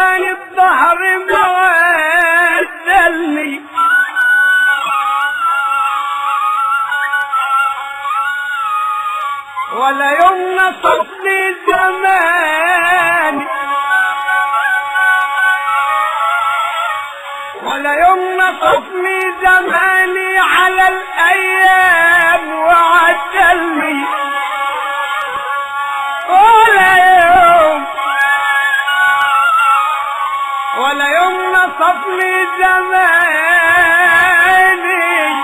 زمان الظهر معزلني ولا يوم نصفني زمان ولا يوم نصفني زماني على الايام وعدلني ولا يوم ولا يوم نصفني زماني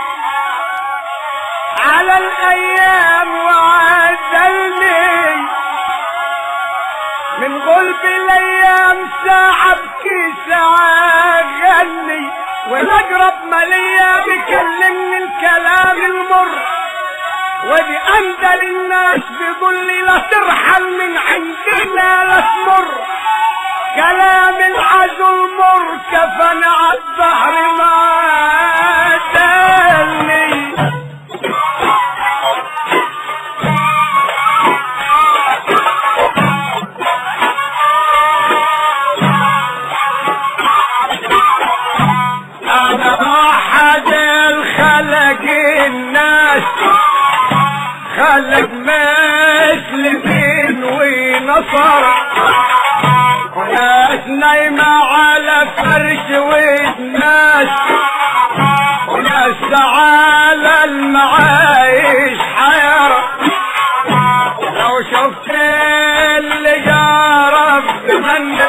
على الايام وعدلني من قلب الايام ساعة ابكي ساعة غني والاقرب مالية بيكلمني الكلام المر ودي اندل الناس بيقول لي لا ترحل من عندنا لا تمر كلام العزو المر كفن عالظهر ما دلني انا واحد الخلق الناس خلق مسلمين ونصر وناس نايمة على فرش وناس وناس على المعايش حيرة لو شفت اللي جرب منك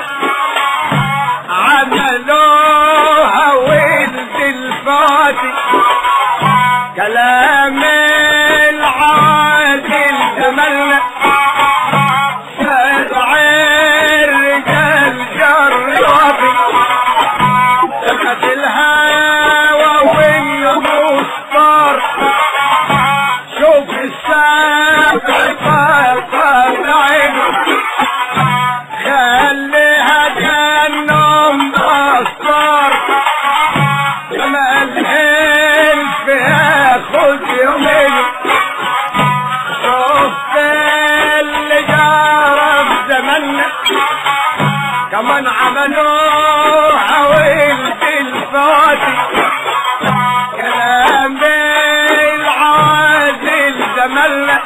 عملوها ولد الفاتي كلام العادل تملى سبع الرجال جرابي سكت الهوى والنفوس طار شوف السابع طاقة عينه خليها جنم بصار لما الحلف ياخد يومين شوف اللي جرى في زماننا كمان عملوها ولد الفاتي كلام العادل زماننا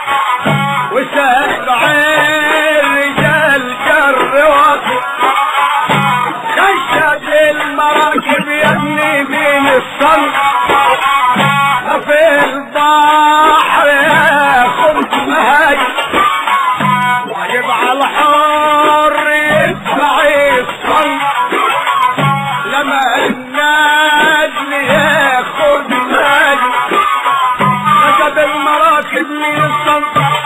وسبع الرجال جر واطي خشت المراكب يا ابني من الصن في البحر ياخد مهاجم واجب على الحر يدفع الصن لما النجم ياخد مهاجم خشت المراكب من الصن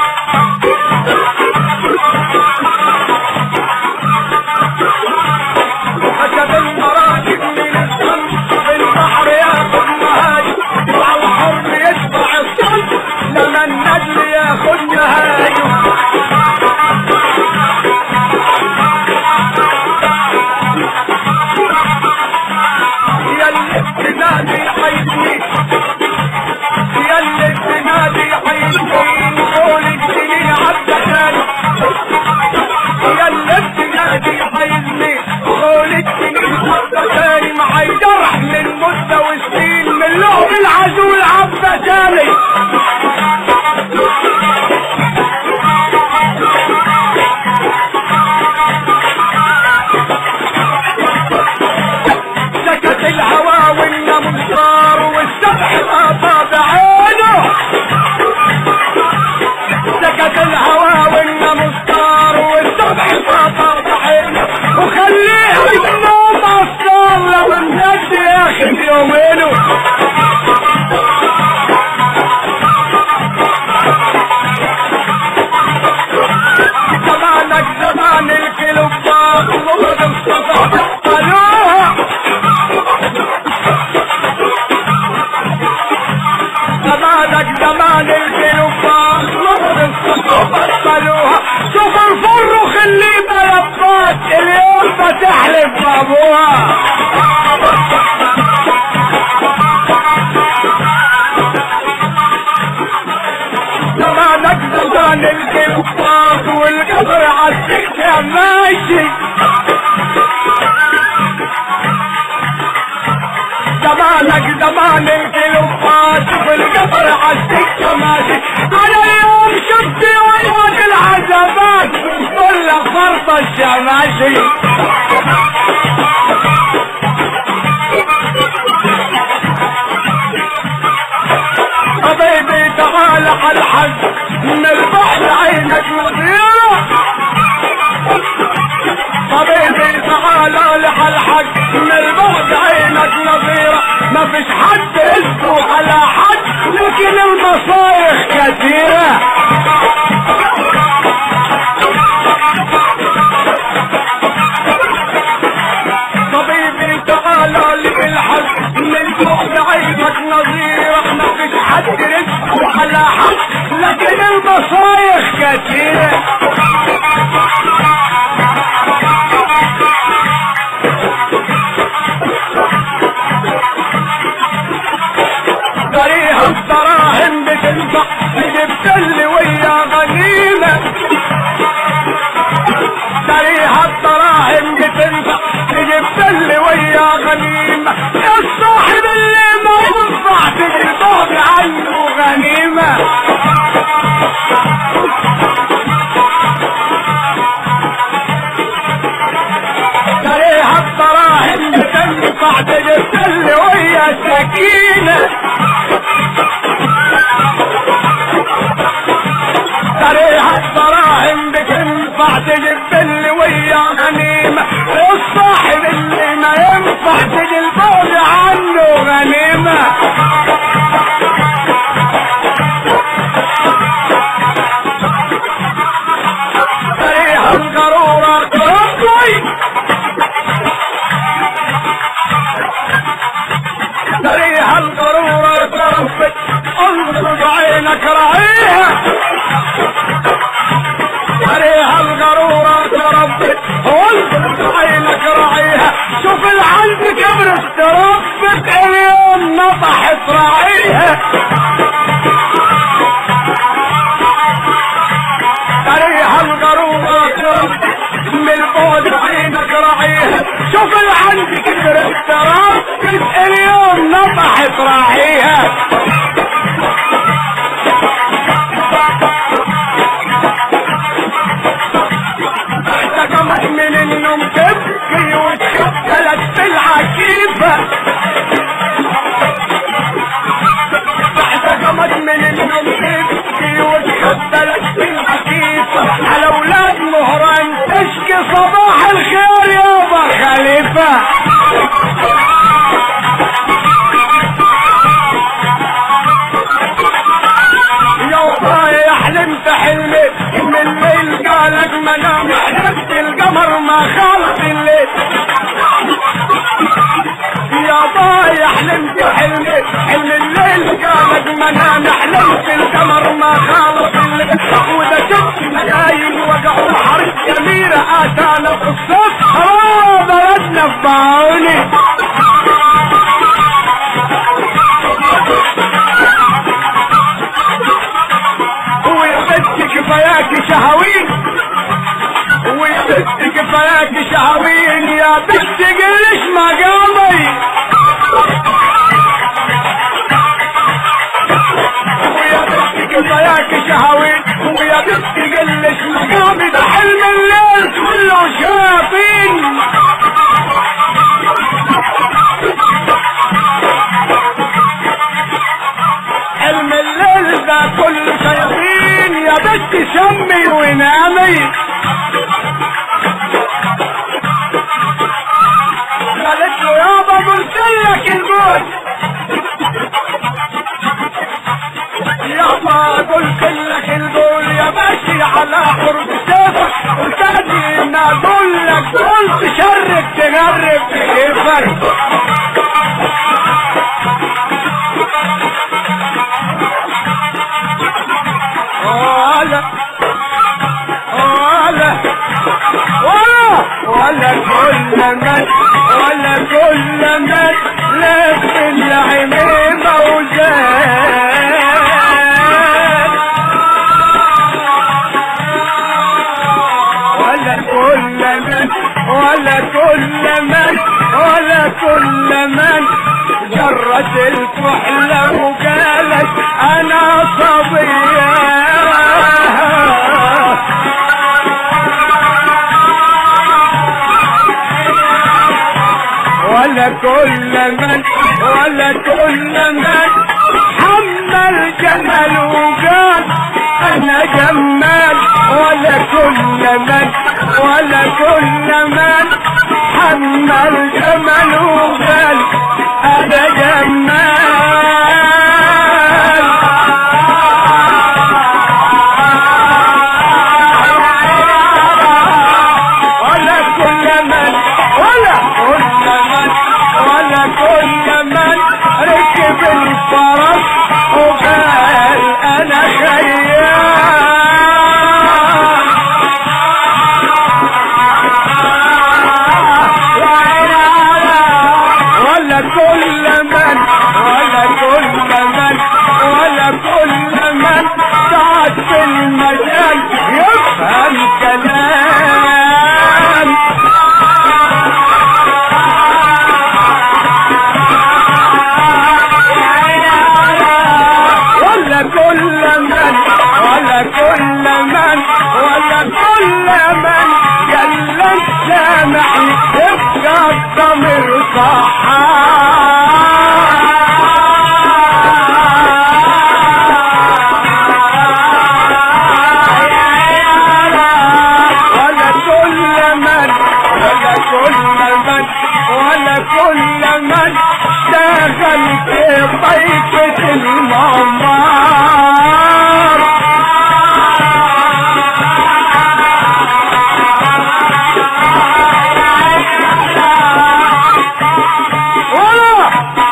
خشب المراكب من الصن في البحر ياخد مهاجم وعلى الحر يتبع الصن لما النجم ياخد مهاجم يا اللي بتنادي حيدني يا اللي بتنادي حيدني قول السنين عدتاني يا اللي بتنادي حيدني قول السنين عدتاني معي جرح من مدة وسنين من لعب العزول عبتاني سكت الهوى والنمل صار والسبح الأطاب عينه سكت الهوى والنمل صار والسبح الأطاب عينه وخليها النوم أصار لما النجد ياخد يومينه زمانك زمان الكلوبات وغد الصفا تحصلوها زمانك زمان الكلوبات وغد الصفا بطلوها شوف الفر وخليه بلبات اليوم بتحلف بابوها زمانك زمان الكلوبات والقطر عالسكة ماشي يا ماشي حبيبي تعال على الحج من البحر عينك نظيرة حبيبي تعال على الحج من البحر عينك نظيرة ما فيش حد اسمه على حد لكن المصايخ كثيرة طبيبي تعالى لي الحج من بعد عينك نظيرة ما فيش حد رزقه على حد لكن المصايخ كثيرة طريقة الدراهم بتنفع جبت لي ويا غنيمة طريقة الدراهم بتنفع جبت لي ويا غنيمة الصاحب اللي ما ينفع تجيبه عنه غنيمة طريقة الدراهم بتنفع تجيبت لي ويا سكينة طريقة الدراهم بتنفع تجيب اللي ويا غنيمة الصاحب اللي ما ينفع تجي البعد عنه غنيمة طريقة القارورة ربي طريقة القارورة ربي انظر بعينك راعيها عليها القارورة تربت وانظر عينك راعيها شوف العند كبرت تربت اليوم نطحت راعيها عليها القارورة تربت من البعد عينك راعيها شوف العند كبرت تربت اليوم نطحت راعيها احتكمت من النوم تبكي وتشكلت في العكيفة احتكمت من النوم تبكي وتشكلت في العكيفة على اولاد مهران تشكي صباح الخير يابا خليفة يوم حلمت حلمي من الليل قالك منام حلمت القمر ما خالط الليل يا ضايع حلمت حلمي حلم الليل قالك منام حلمت القمر ما خالط الليل واذا شفت ملايين وقعوا بحر جميلة اتانا قصص اه بلدنا في بعوني ويحبك كفاياك شهوين ويحبك كفاياك شهوين يا بنت قلش مقامي ويا بنت كفاياك شهوين ويا بنت قلش مقامي ده حلم الليل كله شياطين حلم الليل ده كل شياطين يا بنت شمي ونامي قالت له يابا قلت لك البوت يابا قلت لك البول يا ماشي على حرب سيفك وتاني ما اقول لك قلت شرك تغرب بكيفك ولا ولا ولا ولا كل من ولا كل من لف العميمة وزاد ولا كل من ولا كل من ولا كل من جرت الكحلة وقالت انا صبية ولا كل من ولا كل من حمل جمل وقال انا جمال ولا كل من ولا كل من حمل جمل وقال انا جمال ولا كل من ولا كل من ولا كل من ركب الفرس وقال انا خيال ولا كل من ولا كل من ولا كل من قعد في المجال يفهم كلام ولا كل من ولا كل من ولا كل من قال لك سامحني يبقى الضمير ولا كل من ولا كل من ولا كل من دخل في طيفة المعمار ولا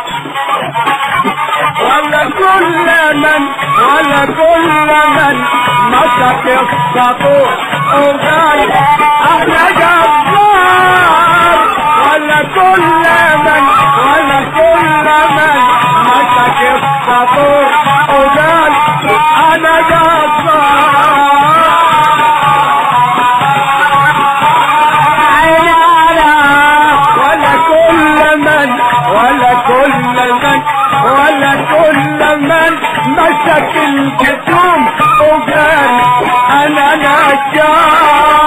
ولا كل من ولا كل من مسك السطور وقال انا جبار ولا كل من ولا كل من مسك السطور وقال انا جبار ولا كل من ولا كل من ولا كل من مسك الجسوم وقال انا نجار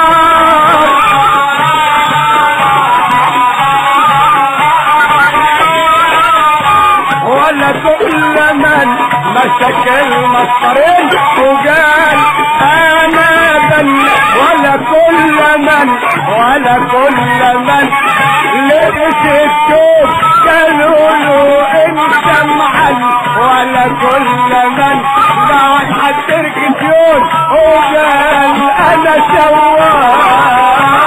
ولا كل من مسك المسطرين وقال انا بن ولا كل من ولا كل من لبس الثوب قالوا له انت معل ولا كل من بعد حتى الكتيون وقال انا سوار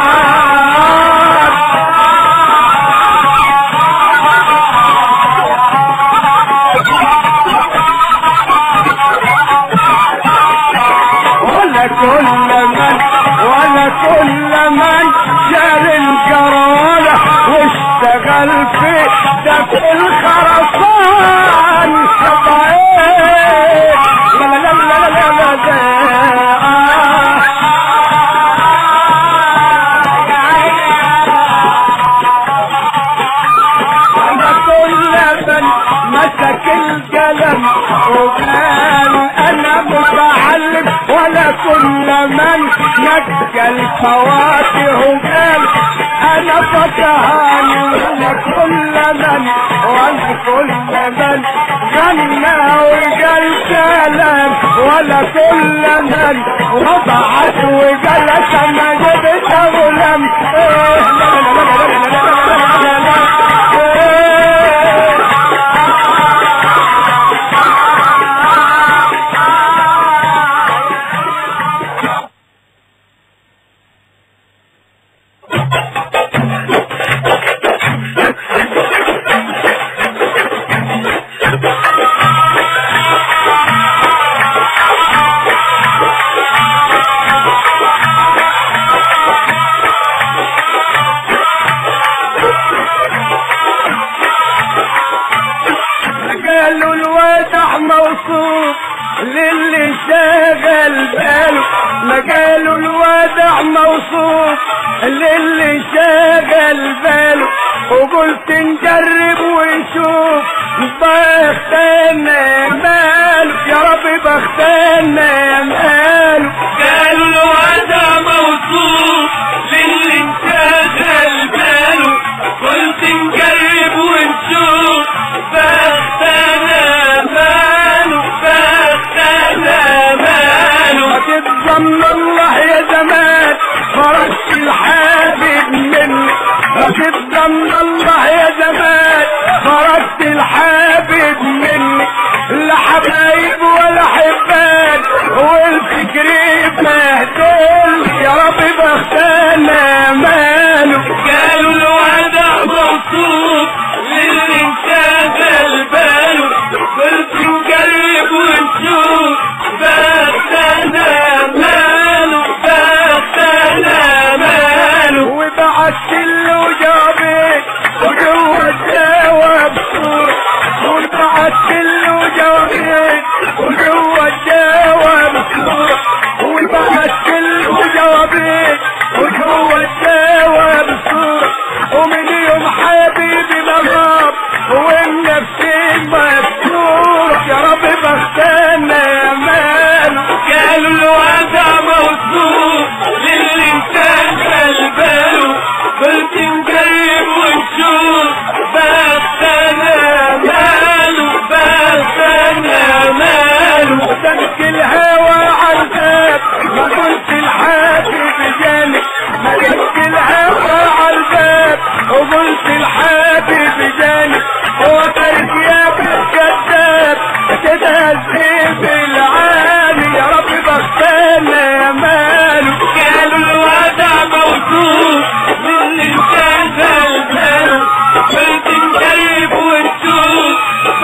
ولا كل من ولا كل من شال الجرالة واشتغل في دفع الخرسان صبايك لا لا لا لا لا لا لا ولا كل من مسك القلم وقال انا متعلم ولا كل من نجى الفواكه وقال انا فتهان ولا كل من ولا كل من غنى وقال كلام ولا كل من وضعت وقال انا جبت غلام إيه لا لا لا لا لا لا لا لا لا إيه قالوا الوادع موصوف للي شاغل باله ما قالوا الوادع موصوف للي شاغل باله وقلت نجرب ونشوف بختنا ماله يا رب بختنا ماله قالوا الوضع موصوف للي انشغل باله قلت نجرب ضمن الله يا زمان فرشت الحابب مني ركب ضمن الله يا زمان فرشت الحابب مني لا حبايب ولا حبان والفكر مهدول يا رب بختنا ماله قالوا الوضع مبسوط للي انشغل باله قلت نجرب ونشوف بختنا ماله بختنا ماله وبعت له جوابين وجوه الجواب صورة وبعت له جوابين وجوه الجواب صورة وبعت له جوابين وجوه الجواب صورة ومن يوم حبيبي ما غاب والنفس مكسورة يا رب بختنا ماله قالوا الوضع موصوف للي انشغل باله قلت نجرب ونشوف بختنا ماله بختنا ماله ترك الهوى عالباب ما قلت الحبيب جاني ما ترك الهوى عالباب وقلت الحبيب جاني هو ترك يا باب كذاب تتهزم العالي يا رب بختنا ماله قالوا الوضع موصوف للي انشغل باله قلت نجرب ونشوف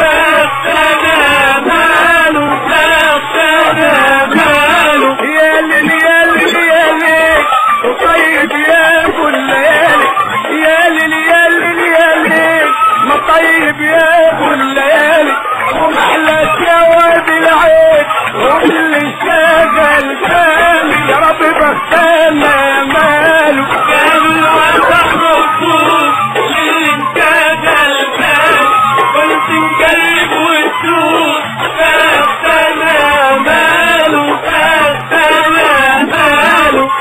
بختنا ماله بختنا ماله يا ليل يا ليل يا ليل وطيب يا ابو الليالي يا ليل يا ليل يا ليل ما طيب يا ابو الليالي ومحلى سواد العين واللي شغل بالي يا رب بختنا ماله قالوا الوضع موصوف للي انشغل باله قلت نجرب ونشوف بختنا ماله بختنا ماله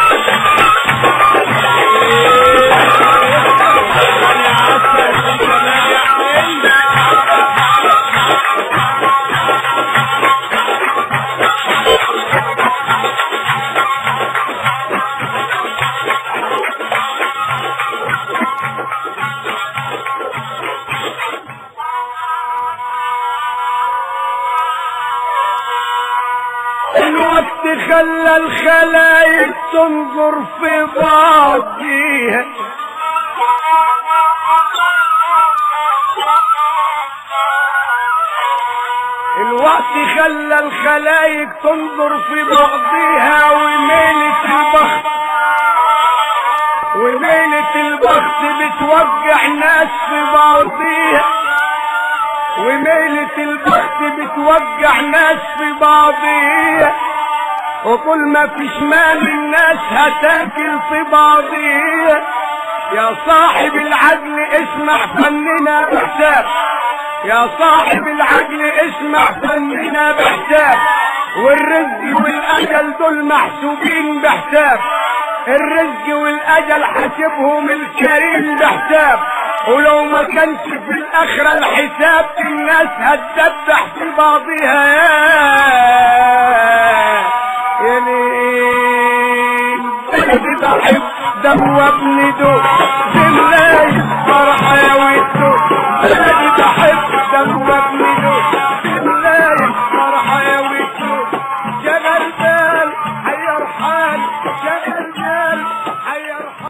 الوقت خلى الخلايق تنظر في بعضيها الوقت خلى الخلايق تنظر في بعضيها وميلة البخت وميلة البخت بتوجع ناس في بعضيها وميلة البخت بتوجع ناس في بعضيها وكل ما فيش مال الناس هتاكل في بعضيها يا صاحب العدل اسمع فننا بحساب يا صاحب العقل اسمع فننا بحساب والرزق والاجل دول محسوبين بحساب الرزق والاجل حاسبهم الكريم بحساب ولو ما كانش في الاخره الحساب الناس هتدبح في بعضها يا يا ليل بلدي بحب دوبني دول بالله فرحه يا ويتو بلدي بحب دوبني دول بالله فرحه يا ويتو شغل بال حير حال شغل بال حير حال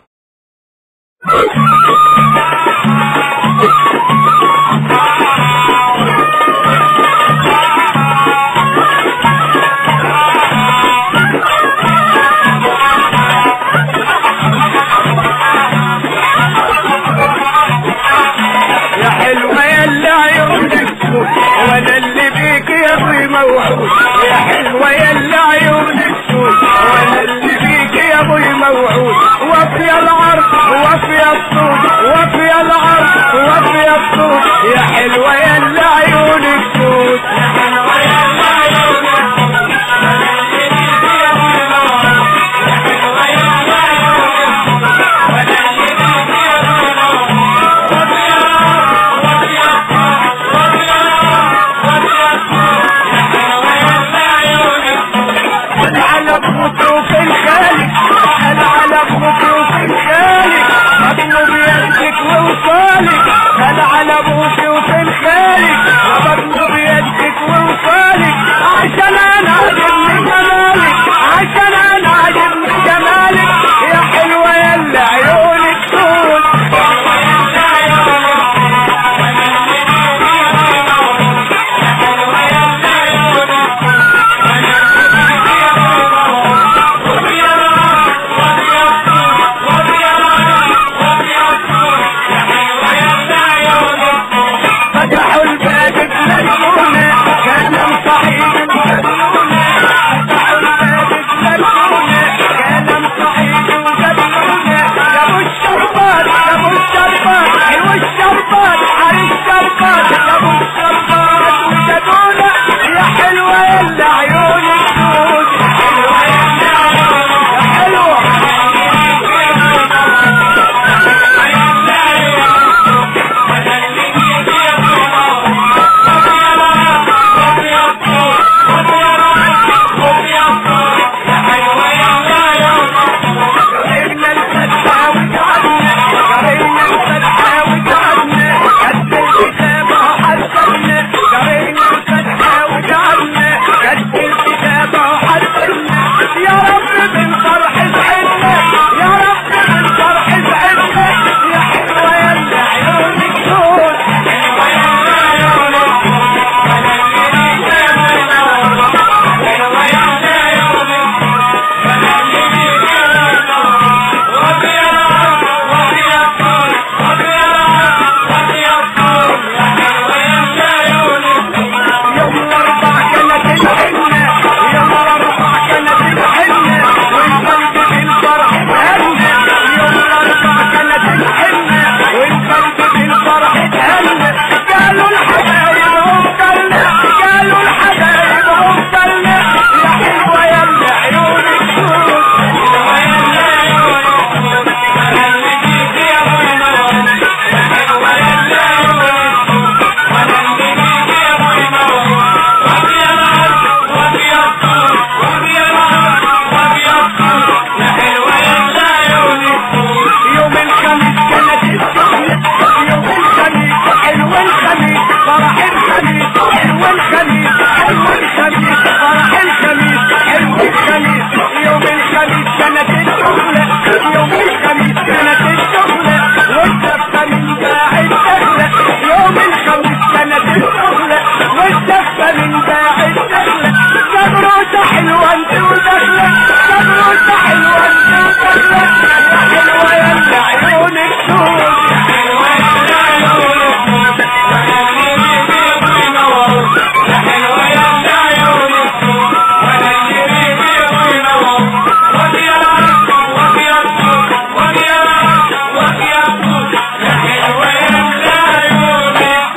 يا حلوة يا اللي عيونك سود وانا اللي بيك يا ابوي موعود يا حلوة يا اللي عيونك سود وانا اللي بيك يا ابوي موعود وفي العرض وفي الصوت وفي العرض وفي الصوت يا حلوة يا اللي عيونك سود يا حلوة يا اللي عيونك سود على حلوة يا اللي عيونك سود يا حلوة يا اللي عيونك سود يا حلوة يا اللي عيونك سود ولا اللي بيبيض وينور وابيض وابيض وابيض وابيض يا حلوة يا اللي عيونك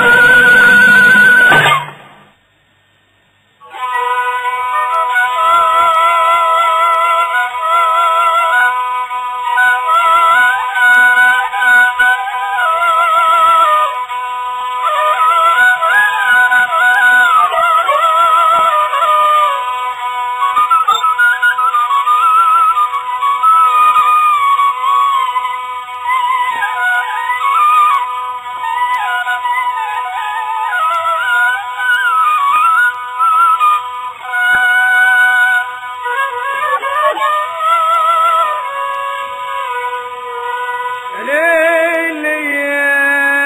ليلي يا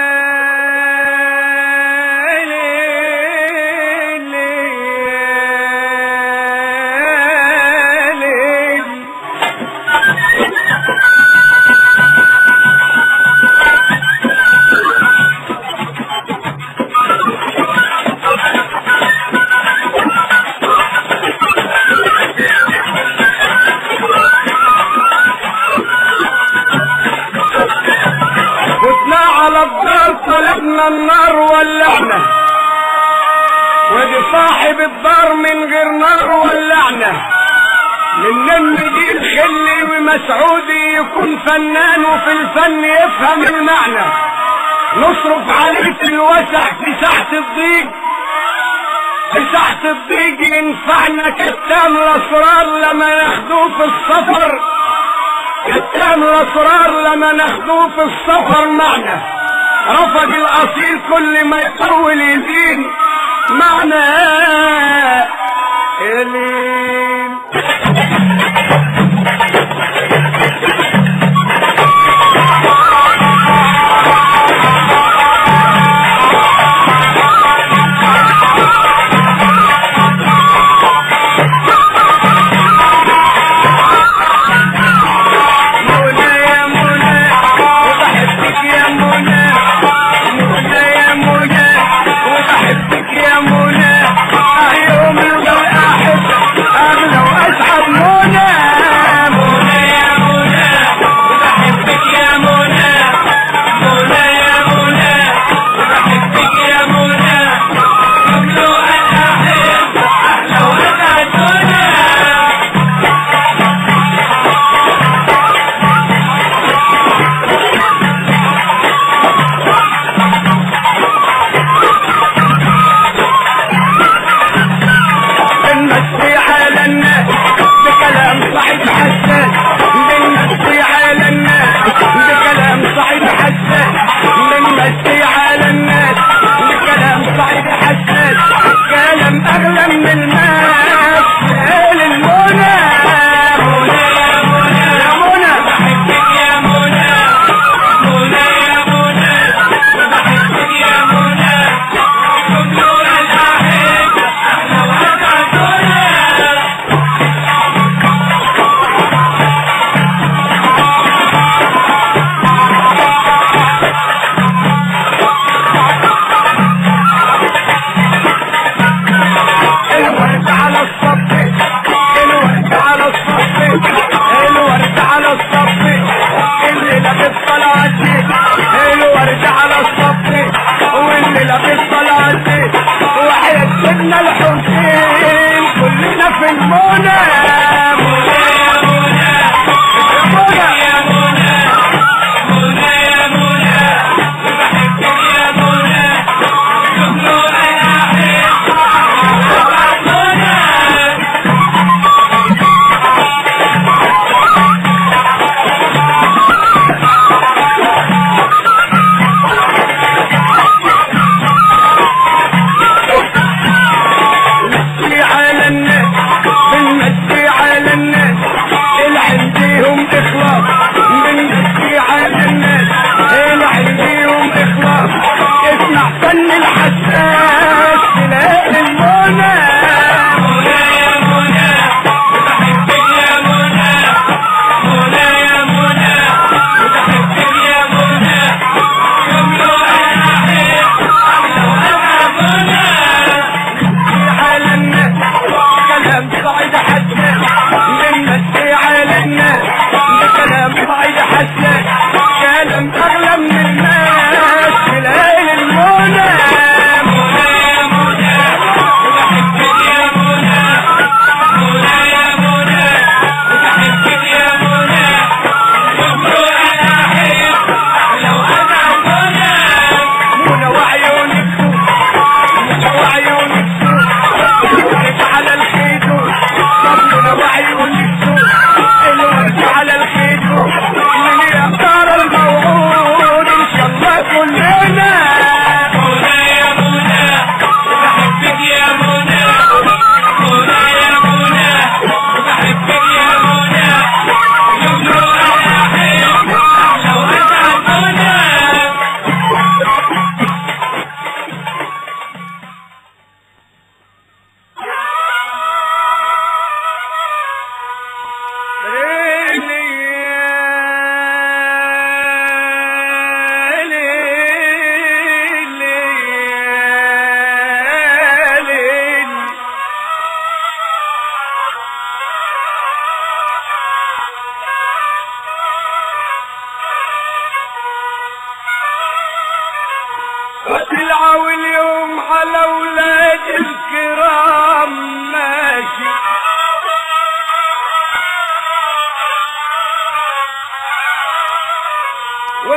ليلي يا ليلي فتنا على الدار طلبنا النار ولعنا ودي صاحب الدار من غير نار ولعنا من دي الخلي ومسعودي يكون فنان وفي الفن يفهم المعنى نصرف عليه في الوسع في ساحة الضيق في ساحة الضيق ينفعنا كتام الاسرار لما ناخدوه في السفر كتام الاسرار لما ناخدوه في السفر معنا رفض الاصيل كل ما يطول يزيد معنا الين منى يا منى وبحبك يا منى منى يا منى وبحبك يا منى يوم الغل احب اغلى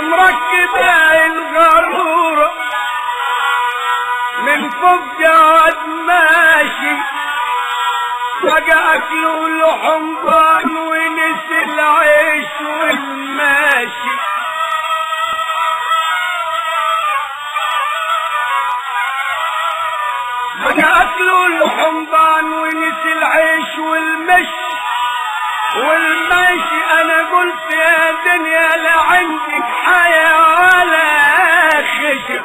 مركبة الغرورة من فوق جواد ماشي بقى اكله الحمضان ونسي العيش والماشي بقى اكله الحمضان ونسي العيش والمشي والماشي انا قلت يا دنيا لا عندك حياة ولا خشب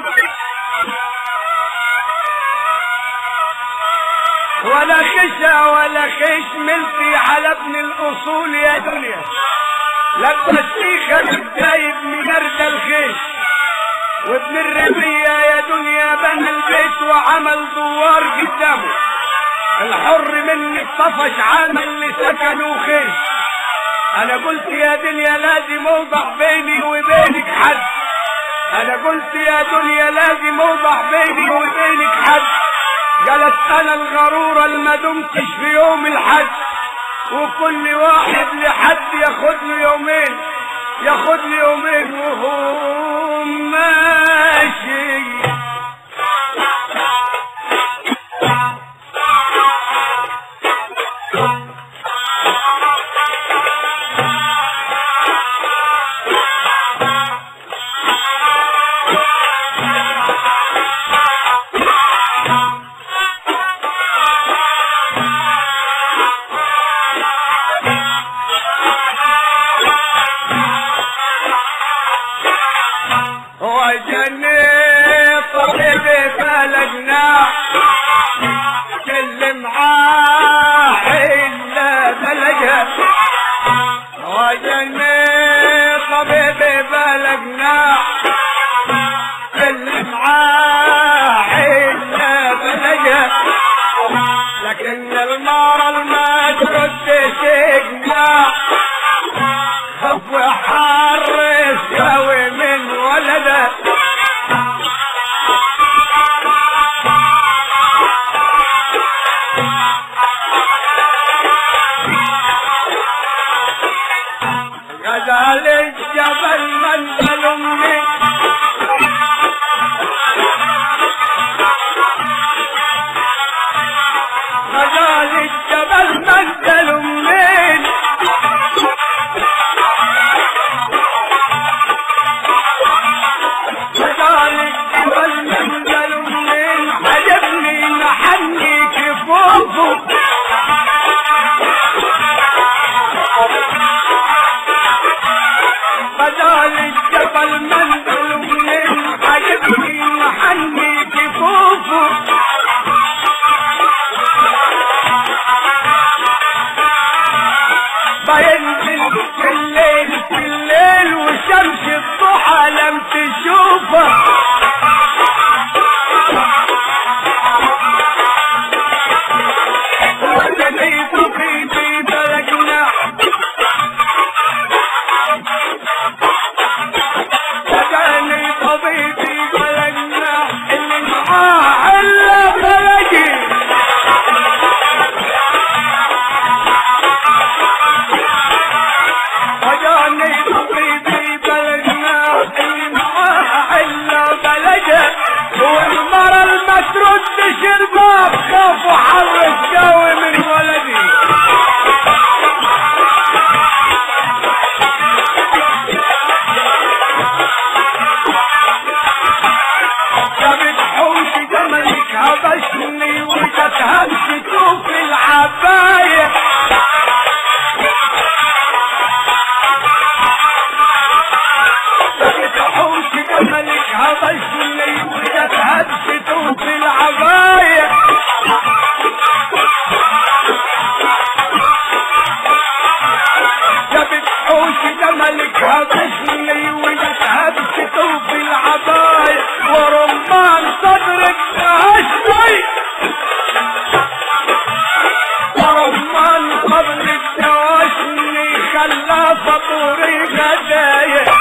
ولا خشة ولا خش ملتي على ابن الاصول يا دنيا لما الشيخة جايب مجرد الخش وابن الربية يا دنيا بنى البيت وعمل دوار قدامه الحر مني الطفش عمل لسكنه خش انا قلت يا دنيا لازم اوضح بيني وبينك حد انا قلت يا دنيا لازم اوضح بيني وبينك حد قالت انا الغرورة ما دمتش في يوم الحج وكل واحد لحد ياخد له يومين ياخد له يومين وهو ماشي وجني طبيب بلدنا كل معاه إلا بلجه وجني طبيب بلدنا كل معاه إلا بلجه لكن المرة ما ترد سجنا خف وحرس سوي من ولده غزال الجبل منزل امي غزال الجبل منزل امي كذلك والمنزل من عجبني محني كفوفه كذلك جبل منزل من عجبني محني كفوفه بينزل في الليل في الليل وشمس الضحى لم تشوفه وجديت في في بلدنا وجاني طبيبي بلدنا اللي معاه الا بلدي وجاني طبيبي بلدنا اللي معاه الا بلده والمرة اللي تردش الباب خاف وحرس جوي من ولدي جابت حوش جملك هبشني وجت همسته في العبايه حوش جملك هبشني وجت هبسته في العباية جابت حوش جملك هبشني وجت هبسته في العباية ورمان صدرك هشوي ورمان صدرك دوشني خلا فطوري غدايه